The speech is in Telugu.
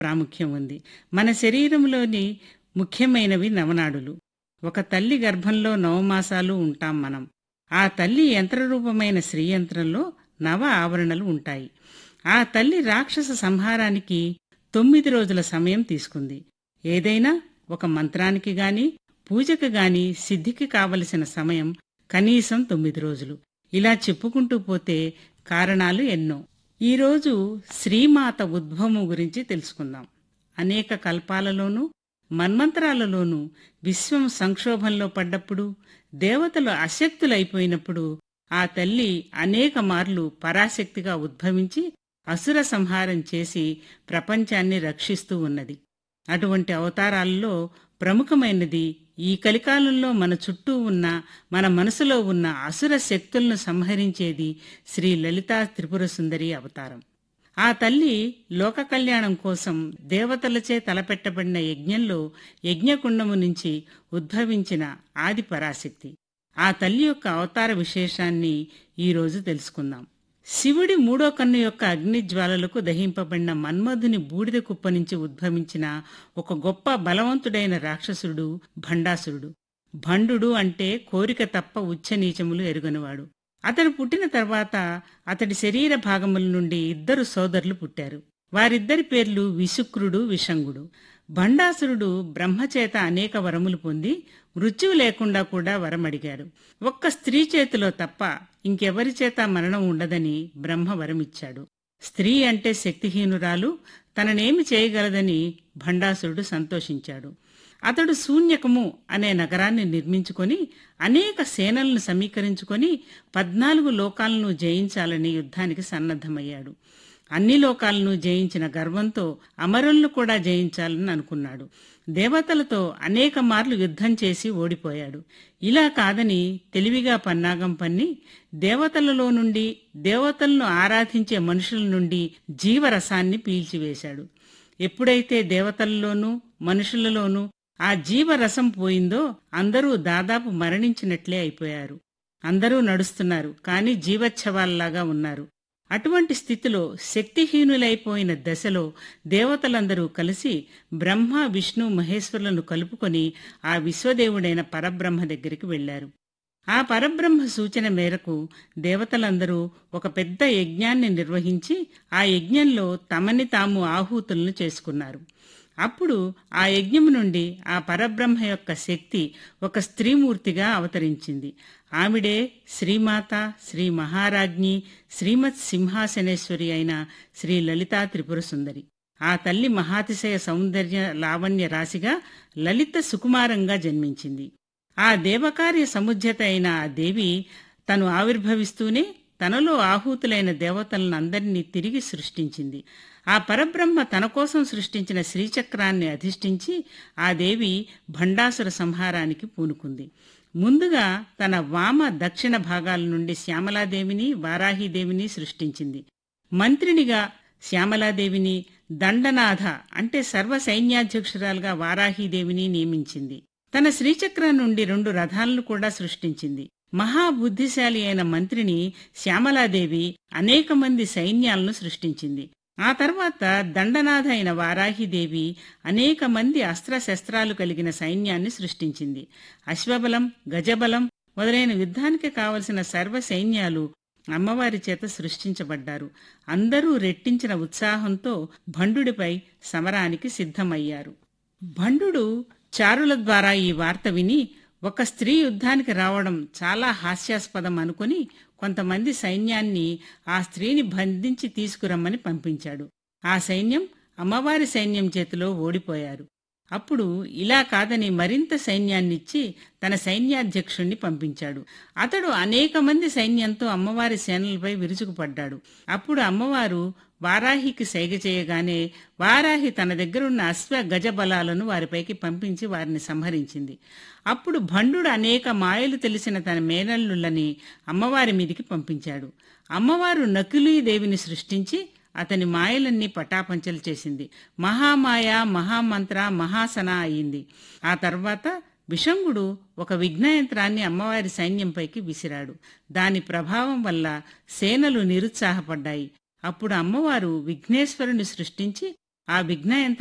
ప్రాముఖ్యం ఉంది మన శరీరంలోని ముఖ్యమైనవి నవనాడులు ఒక తల్లి గర్భంలో నవమాసాలు ఉంటాం మనం ఆ తల్లి యంత్రరూపమైన శ్రీయంత్రంలో నవ ఆవరణలు ఉంటాయి ఆ తల్లి రాక్షస సంహారానికి తొమ్మిది రోజుల సమయం తీసుకుంది ఏదైనా ఒక మంత్రానికి గాని పూజకు గాని సిద్ధికి కావలసిన సమయం కనీసం తొమ్మిది రోజులు ఇలా చెప్పుకుంటూ పోతే కారణాలు ఎన్నో ఈరోజు శ్రీమాత ఉద్భవం గురించి తెలుసుకుందాం అనేక కల్పాలలోనూ మన్మంతరాలలోనూ విశ్వం సంక్షోభంలో పడ్డప్పుడు దేవతలు అశక్తులైపోయినప్పుడు ఆ తల్లి అనేక మార్లు పరాశక్తిగా ఉద్భవించి అసుర సంహారం చేసి ప్రపంచాన్ని రక్షిస్తూ ఉన్నది అటువంటి అవతారాల్లో ప్రముఖమైనది ఈ కలికాలంలో మన చుట్టూ ఉన్న మన మనసులో ఉన్న అసుర శక్తులను సంహరించేది శ్రీ లలితా త్రిపుర సుందరి అవతారం ఆ తల్లి లోక కళ్యాణం కోసం దేవతలచే తలపెట్టబడిన యజ్ఞంలో యజ్ఞకుండము నుంచి ఉద్భవించిన ఆది పరాశక్తి ఆ తల్లి యొక్క అవతార విశేషాన్ని ఈరోజు తెలుసుకుందాం శివుడి మూడో కన్ను యొక్క అగ్ని జ్వాలలకు దహింపబడిన మన్మధుని బూడిద కుప్ప నుంచి ఉద్భవించిన ఒక గొప్ప బలవంతుడైన రాక్షసుడు భండాసురుడు భండు అంటే కోరిక తప్ప ఉచ్చనీచములు ఎరుగనివాడు అతడు పుట్టిన తర్వాత అతడి శరీర భాగముల నుండి ఇద్దరు సోదరులు పుట్టారు వారిద్దరి పేర్లు విశుక్రుడు విషంగుడు భండాసురుడు బ్రహ్మచేత అనేక వరములు పొంది మృత్యువు లేకుండా కూడా వరమడిగాడు ఒక్క స్త్రీ చేతిలో తప్ప ఇంకెవరి చేత మరణం ఉండదని బ్రహ్మ వరమిచ్చాడు స్త్రీ అంటే శక్తిహీనురాలు తననేమి చేయగలదని భండాసురుడు సంతోషించాడు అతడు శూన్యకము అనే నగరాన్ని నిర్మించుకొని అనేక సేనలను సమీకరించుకొని పద్నాలుగు లోకాలను జయించాలని యుద్ధానికి సన్నద్ధమయ్యాడు అన్ని లోకాలను జయించిన గర్వంతో అమరులను కూడా జయించాలని అనుకున్నాడు దేవతలతో అనేక మార్లు యుద్ధం చేసి ఓడిపోయాడు ఇలా కాదని తెలివిగా పన్నాగం పన్ని దేవతలలో నుండి దేవతలను ఆరాధించే మనుషుల నుండి జీవరసాన్ని పీల్చివేశాడు ఎప్పుడైతే దేవతలలోనూ మనుషులలోనూ ఆ జీవరసం పోయిందో అందరూ దాదాపు మరణించినట్లే అయిపోయారు అందరూ నడుస్తున్నారు కానీ జీవచ్ఛవాల్లాగా ఉన్నారు అటువంటి స్థితిలో శక్తిహీనులైపోయిన దశలో దేవతలందరూ కలిసి బ్రహ్మ విష్ణు మహేశ్వరులను కలుపుకొని ఆ విశ్వదేవుడైన పరబ్రహ్మ దగ్గరికి వెళ్లారు ఆ పరబ్రహ్మ సూచన మేరకు దేవతలందరూ ఒక పెద్ద యజ్ఞాన్ని నిర్వహించి ఆ యజ్ఞంలో తమని తాము ఆహూతులను చేసుకున్నారు అప్పుడు ఆ యజ్ఞము నుండి ఆ పరబ్రహ్మ యొక్క శక్తి ఒక స్త్రీమూర్తిగా అవతరించింది ఆవిడే శ్రీమాత శ్రీ మహారాజ్ఞి శ్రీమత్ సింహాసనేశ్వరి అయిన శ్రీ లలితా త్రిపుర సుందరి ఆ తల్లి మహాతిశయ సౌందర్య లావణ్య రాశిగా లలిత సుకుమారంగా జన్మించింది ఆ దేవకార్య సముజ్జత అయిన ఆ దేవి తను ఆవిర్భవిస్తూనే తనలో ఆహూతులైన దేవతలను అందరినీ తిరిగి సృష్టించింది ఆ పరబ్రహ్మ తన కోసం సృష్టించిన శ్రీచక్రాన్ని అధిష్ఠించి ఆ దేవి భండాసుర సంహారానికి పూనుకుంది ముందుగా తన వామ దక్షిణ భాగాల నుండి శ్యామలాదేవిని వారాహిదేవిని సృష్టించింది మంత్రినిగా శ్యామలాదేవిని దండనాథ అంటే సర్వ సైన్యాధ్యక్షురాలుగా వారాహిదేవిని నియమించింది తన శ్రీచక్రం నుండి రెండు రథాలను కూడా సృష్టించింది మహాబుద్ధిశాలి అయిన మంత్రిని శ్యామలాదేవి అనేక మంది సైన్యాలను సృష్టించింది ఆ తర్వాత దండనాథ అయిన వారాహిదేవి అనేక మంది అస్త్రశస్త్రాలు కలిగిన సైన్యాన్ని సృష్టించింది అశ్వబలం గజబలం మొదలైన యుద్ధానికి కావలసిన సర్వ సైన్యాలు అమ్మవారి చేత సృష్టించబడ్డారు అందరూ రెట్టించిన ఉత్సాహంతో భండుడిపై సమరానికి సిద్ధమయ్యారు భండు చారుల ద్వారా ఈ వార్త విని ఒక స్త్రీ యుద్ధానికి రావడం చాలా హాస్యాస్పదం అనుకుని కొంతమంది సైన్యాన్ని ఆ స్త్రీని బంధించి తీసుకురమ్మని పంపించాడు ఆ సైన్యం అమ్మవారి సైన్యం చేతిలో ఓడిపోయారు అప్పుడు ఇలా కాదని మరింత సైన్యాన్నిచ్చి తన సైన్యాధ్యక్షుణ్ణి పంపించాడు అతడు అనేక మంది సైన్యంతో అమ్మవారి సేనలపై విరుచుకుపడ్డాడు అప్పుడు అమ్మవారు వారాహికి సైగ చేయగానే వారాహి తన దగ్గరున్న అశ్వ గజ బలాలను వారిపైకి పంపించి వారిని సంహరించింది అప్పుడు భండు అనేక మాయలు తెలిసిన తన మేనల్లులని అమ్మవారి మీదికి పంపించాడు అమ్మవారు నకులీదేవిని సృష్టించి అతని మాయలన్నీ పటాపంచలు చేసింది మహామాయ మహామంత్ర మహాసన అయింది ఆ తర్వాత విషంగుడు ఒక విఘ్నయంత్రాన్ని అమ్మవారి సైన్యంపైకి విసిరాడు దాని ప్రభావం వల్ల సేనలు నిరుత్సాహపడ్డాయి అప్పుడు అమ్మవారు విఘ్నేశ్వరుని సృష్టించి ఆ విఘ్న